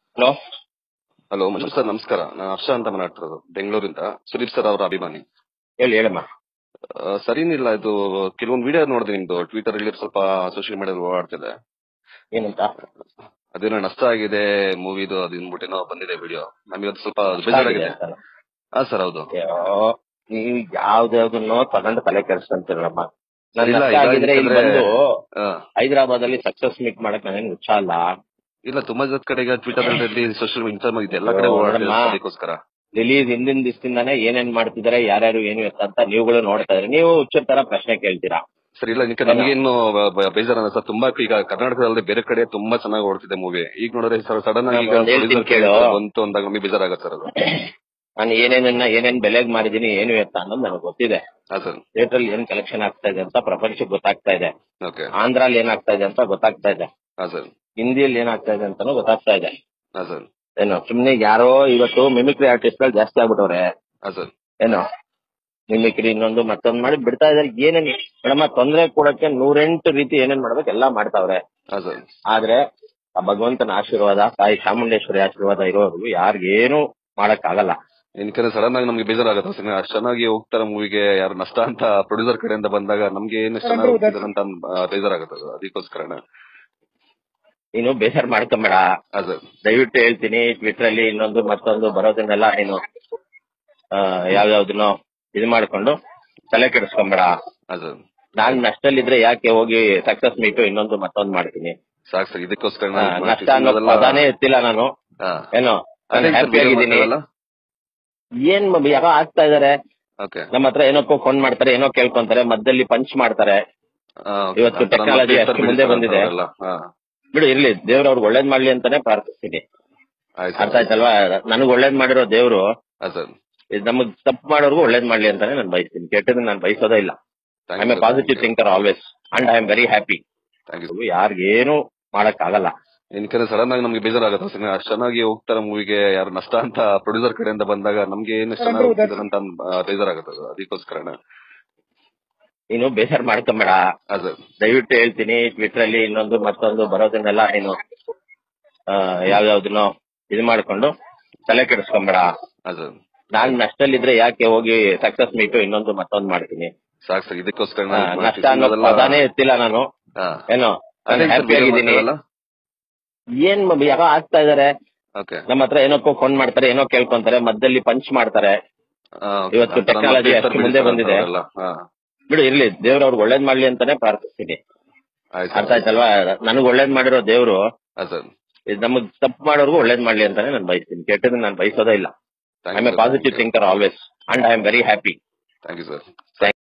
Hello hello ಮಂಜು sir ನಮಸ್ಕಾರ ನಾನು ಹರ್ಷ ಅಂತ ಮಾತಾಡ್ತಿರೋದು ಬೆಂಗಳೂರಿಂದ ಸುದೀಪ್ ಸರ್ ಅವರ ಅಭಿಮಾನಿ ಹೇಳಿ ಹೇಳಮ್ಮ ಆ, ಸರಿನಿಲ್ಲ ಇದು ಕೆಲವೊಂದು ವಿಡಿಯೋ ನೋಡಿದೆ ನಿಮ್ದು ಟ್ವಿಟರ್ ಅಲ್ಲಿ ಸ್ವಲ್ಪ ಸೋಷಿಯಲ್ ಮೀಡಿಯಾದಲ್ಲಿ ಓಡಾಡ್ತಿದೆ ಏನಂತ ಅದೇನೋ ನಷ್ಟ ಆಗಿದೆ ಮೂವಿದು ಅದು ಅಂದ್ಬಿಟ್ಟೇನೋ ಬಂದಿದೆ ವಿಡಿಯೋ ನಮಗೆ ಅದು ಸ್ವಲ್ಪ ಬೇಜಾರಾಗಿದೆ ಹಾ ಸರ್ ಹೌದು ಅಯ್ಯೋ, ನೀವು ಯಾವ್ದಾವ್ದನ್ನೋ ತಗೊಂಡು ತಲೆ ಕೆಡಿಸ್ಕೊಂತೀರಮ್ಮ ಇಲ್ಲ, ನನ್ನ ಈಗ ಆಗಿದ್ರೆ ಇಲ್ಲಿ ಯಾಕಂದ್ರೆ- ಬಂದು ಆ, ಹೈದರಾಬಾದ್ ಅಲ್ಲಿ ಸಕ್ಸಸ್ ಮೀಟ್ ಮಾಡಕ್ ನಾನೇನು ಹುಚ್ಚ ಅಲ್ಲ ಇಲ್ಲ ತುಂಬಾ ಜನ ಕಡೆಗೆ ಟ್ವಿಟರ್ ಅಲ್ಲಿ ಸೋಷಿಯಲ್ ಮೀಡಿಯಾ ಇದೆಲ್ಲ ಕಡೆ ಓ, ಓಡಾಡ್ತಿದೆ ನೋಡಮ್ಮ. ಅದಕ್ಕೋಸ್ಕರ ರಿಲೀಸ್ ಹಿಂದಿನ ದಿವಸದಿಂದಾನೇ ಏನೇನ್ ಮಾಡ್ತಿದಾರೆ ಯಾರ್ಯಾರು ಏನು ಎತ್ತ ಅಂತ ನೀವುಗಳು ನೋಡ್ತಾ ಇದ್ರಿ ನೀವು ಹುಚ್ಚರ ತರ ಪ್ರಶ್ನೆ ಕೇಳ್ತೀರಾ ಸರ್ ಇಲ್ಲ ನಿಮ್ಗೆ ನಮಗೇನು ಬೇಜಾರ ಸರ್ ತುಂಬಾ ಈಗ ಕರ್ನಾಟಕದಲ್ಲಿ ಬೇರೆ ಕಡೆ ತುಂಬಾ ಚೆನ್ನಾಗಿ ಓಡ್ತಿದೆ ಮೂವಿ ಈಗ ನೋಡಿದ್ರೆ ಸರ್ ಸಡನ್ ಆಗಿ ಈಗ ಒಂದ್ ಹೇಳ್ತೀನಿ producer ಕೇಳು. ಬಂತು ಅಂದಾಗ ನಮಗೆ ಬೇಜಾರಾಗತ್ತೆ ಸರ್ ಅದು ನಾನು ಏನೇನನ್ನ ಏನೇನ್ ಬೆಲೆಗ್ ಮಾಡಿದೀನಿ ಏನು ಎತ್ತ ಅನ್ನೋದು ನನಗೆ ಗೊತ್ತಿದೆ ಹಾ ಸರ್ ಥಿಯೇಟರ್ ಏನ್ ಕಲೆಕ್ಷನ್ ಆಗ್ತಾ ಇದೆ ಅಂತ ಪ್ರಪಂಚಕ್ಕೆ ಗೊತ್ತಾಗ್ತಾ ಇದೆ ಓಕೆ ಆಂಧ್ರಲ್ಲಿ ಏನಾಗ್ತಾ ಇದೆ ಅಂತ ಗೊತ್ತಾಗ್ತಾ ಇದೆ ಹಾ ಸರ್ ಹಿಂದಿಯಲ್ಲಿ ಏನಾಗ್ತಾ ಇದೆ ಅಂತಾನು ಗೊತ್ತಾಗ್ತಾ ಇದೆ ಹಾ ಸರ್ ಏನು ಸುಮ್ನೆ ಯಾರೋ ಇವತ್ತು ಮಿಮಿಕ್ರಿ ಆರ್ಟಿಸ್ಟ್ ಗಳು ಜಾಸ್ತಿ ಆಗ್ಬಿಟ್ಟವ್ರೆ ಹಾ ಸರ್ ಏನು ಮಿಮಿಕ್ರಿ ಇನ್ನೊಂದು ಮತ್ತೊಂದು ಮಾಡಿ ಬಿಡ್ತಾ ಇದಾರೆ ಏನೇನ್ ಮೇಡಮ್ ತೊಂದ್ರೆ ಕೊಡಕ್ಕೆ ನೂರೆಂಟು ರೀತಿ ಏನೇನ್ ಮಾಡ್ಬೇಕು ಎಲ್ಲಾ ಮಾಡ್ತಾವ್ರೆ ಹಾ ಸರ್ ಆದ್ರೆ ಆ ಭಗವಂತನ ಆಶೀರ್ವಾದ ತಾಯಿ ಚಾಮುಂಡೇಶ್ವರಿ ಆಶೀರ್ವಾದ ಇರೋರು ಯಾರಿಗೇನು ಮಾಡಕ್ ಆಗಲ್ಲ ಏನಕ್ಕೆ ಸಡನ್ ಆಗಿ ನಮ್ಗೆ ಬೇಜಾರಾಗುತ್ತೆ ಸರ್ ಅಷ್ಟು ಚೆನ್ನಾಗಿ ಹೋಗ್ತಾರೆ ಮೂವಿಗೆ ಯಾರು ನಷ್ಟ ಅಂತ ಪ್ರೊಡ್ಯೂಸರ್ ಕಡೆಯಿಂದ ಬಂದಾಗ ನಮ್ಗೆ ಏನು ಚೆನ್ನಾಗಿ ಹೋಗ್ತಿದ್ದಾರೆ ಅಂತ ಅನ್- ಆ, ಬೇಜಾರಾಗುತ್ತೆ ಅದು. ಅದಕ್ಕೋಸ್ಕರನೇ ನೀನು ಬೇಸರ ಮಾಡ್ಕೊಂಬೇಡ ಹಾ ಸರ್ ದಯವಿಟ್ಟು ಹೇಳ್ತೀನಿ ಟ್ವಿಟರ್ ಅಲ್ಲಿ ಇನ್ನೊಂದು ಮತ್ತೊಂದು ಬರೋದನ್ನೆಲ್ಲ ನೀನು ಆ, ಯಾವ್ಯಾವ್ದನ್ನೋ ಇದು ಮಾಡ್ಕೊಂಡು ತಲೆ ಕೆಡಿಸ್ಕೊಂಬೇಡ ಹಾ ಸರ್ ನಾನ್ ನಷ್ಟಲ್ಲಿದ್ರೆ ಯಾಕೆ ಹೋಗಿ ಸಕ್ಸಸ್ ಮೀಟು ಇನ್ನೊಂದು ಮತ್ತೊಂದು ಮಾಡ್ತೀನಿ ಸಾಕು ಸರ್ ಇದಕ್ಕೋಸ್ಕರ ಆ, ನಾನು ನಷ್ಟ ಅನ್ನೋ ಅದೆಲ್ಲ- ಪದಾನೇ ಎತ್ತಿಲ್ಲ ನಾನು ಹಾ. ಏನೋ ಅದೇ ಸರ್ ಹ್ಯಾಪಿ video ಆಗಿದ್ದೀನಿ ಮಾಡ್ತಾರಲ್ಲ? ಏನ್ ಮ- ಯಾರೋ ಆಗ್ತಾ ಇದಾರೆ ಓಕೆ ನಮ್ಮ ಹತ್ರ ಏನಕ್ಕೋ ಫೋನ್ ಮಾಡ್ತಾರೆ ಏನೋ ಕೇಳ್ಕೊಂತಾರೆ ಮಧ್ಯದಲ್ಲಿ ಪಂಚ್ ಮಾಡ್ತಾರೆ ಆ, ಇವತ್ತು ಆ ಥರ technology ಮತ್ತೆ ಅಷ್ಟು ಮುಂದೆ ಬಿಡ್ತಾರೆ ಬಂದಿದೆ. ಅವರೆಲ್ಲ. ಹಾ. ಬಿಡು ಇರ್ಲಿ ದೇವ್ರು ಅವ್ರಿಗೆ ಒಳ್ಳೇದ್ ಮಾಡ್ಲಿ ಅಂತಾನೆ ಪ್ರಾರ್ಥಿಸ್ತೀನಿ ಆಯ್ತು ಅರ್ಥ ಸರ್ ಆಯ್ತಲ್ವಾ ನನಗ್ ಒಳ್ಳೇದ್ ಮಾಡಿರೋ ದೇವ್ರು ಹಾ ಸರ್ ಇದ್ ನಮಗ್ ತಪ್ಪು ಮಾಡೋರ್ಗು ಒಳ್ಳೇದ್ ಮಾಡ್ಲಿ ಅಂತಾನೆ ನಾನು ಬಯಸ್ತೀನಿ ಕೆಟ್ಟದನ್ನ ನಾನು ಬಯಸೋದೇ ಇಲ್ಲ I thank a positive thinker always and I am very happy thank you ಯಾರಿಗೇನು ಮಾಡಕ್ ಆಗಲ್ಲ ಏನಕ್ಕೆ ಸಡನ್ ಆಗಿ ನಮ್ಗೆ ಬೇಜಾರಾಗುತ್ತೆ ಸರ್ ಅಷ್ಟು ಚೆನ್ನಾಗಿ ಹೋಗ್ತಾರೆ ಮೂವಿಗೆ ಯಾರು ನಷ್ಟ ಅಂತ ಪ್ರೊಡ್ಯೂಸರ್ ಕಡೆಯಿಂದ ಬಂದಾಗ ನಮ್ಗೆ ಏನು ಚೆನ್ನಾಗಿ ಹೋಗ್ತಿದ್ದಾರೆ ಅಂತ ಅನ್- ಆ, ಬೇಜಾರಾಗುತ್ತೆ ಅದು. ಅದಕ್ಕೋಸ್ಕರನೇ ನೀನು ಬೇಸರ ಮಾಡ್ಕೊಂಬೇಡ ಹಾ ಸರ್ ದಯವಿಟ್ಟು ಹೇಳ್ತೀನಿ ಟ್ವಿಟರ್ ಅಲ್ಲಿ ಇನ್ನೊಂದು ಮತ್ತೊಂದು ಬರೋದನ್ನೆಲ್ಲ ನೀನು ಆ, ಯಾವ್ಯಾವ್ದನ್ನೋ ಇದು ಮಾಡ್ಕೊಂಡು ತಲೆ ಕೆಡಿಸ್ಕೊಂಬೇಡ ಹಾ ಸರ್ ನಾನ್ ನಷ್ಟಲ್ಲಿದ್ರೆ ಯಾಕೆ ಹೋಗಿ ಸಕ್ಸಸ್ ಮೀಟು ಇನ್ನೊಂದು ಮತ್ತೊಂದು ಮಾಡ್ತೀನಿ ಸಾಕು ಸರ್ ಇದಕ್ಕೋಸ್ಕರ ಆ, ನಾನು ನಷ್ಟ ಅನ್ನೋ ಅದೆಲ್ಲ- ಪದಾನೇ ಎತ್ತಿಲ್ಲ ನಾನು ಹಾ. ಏನೋ ಅದೇ ಸರ್ ಹ್ಯಾಪಿ video ಆಗಿದ್ದೀನಿ ಮಾಡ್ತಾರಲ್ಲ? ಏನ್ ಮ- ಯಾರೋ ಆಗ್ತಾ ಇದಾರೆ ಓಕೆ ನಮ್ಮ ಹತ್ರ ಏನಕ್ಕೋ ಫೋನ್ ಮಾಡ್ತಾರೆ ಏನೋ ಕೇಳ್ಕೊಂತಾರೆ ಮಧ್ಯದಲ್ಲಿ ಪಂಚ್ ಮಾಡ್ತಾರೆ ಆ, ಇವತ್ತು ಆ ಥರ technology ಮತ್ತೆ ಅಷ್ಟು ಮುಂದೆ ಬಿಡ್ತಾರೆ ಬಂದಿದೆ. ಅವರೆಲ್ಲ. ಹಾ. ಬಿಡು ಇರ್ಲಿ ದೇವ್ರು ಅವ್ರಿಗೆ ಒಳ್ಳೇದ್ ಮಾಡ್ಲಿ ಅಂತಾನೆ ಪ್ರಾರ್ಥಿಸ್ತೀನಿ ಆಯ್ತು ಅರ್ಥ ಸರ್ ಆಯ್ತಲ್ವಾ ನನಗ್ ಒಳ್ಳೇದ್ ಮಾಡಿರೋ ದೇವ್ರು ಹಾ ಸರ್ ಇದ್ ನಮಗ್ ತಪ್ಪು ಮಾಡೋರ್ಗು ಒಳ್ಳೇದ್ ಮಾಡ್ಲಿ ಅಂತಾನೆ ನಾನು ಬಯಸ್ತೀನಿ ಕೆಟ್ಟದನ್ನ ನಾನು ಬಯಸೋದೇ ಇಲ್ಲ I thank a you positive thinker always and I am very happy thank you sir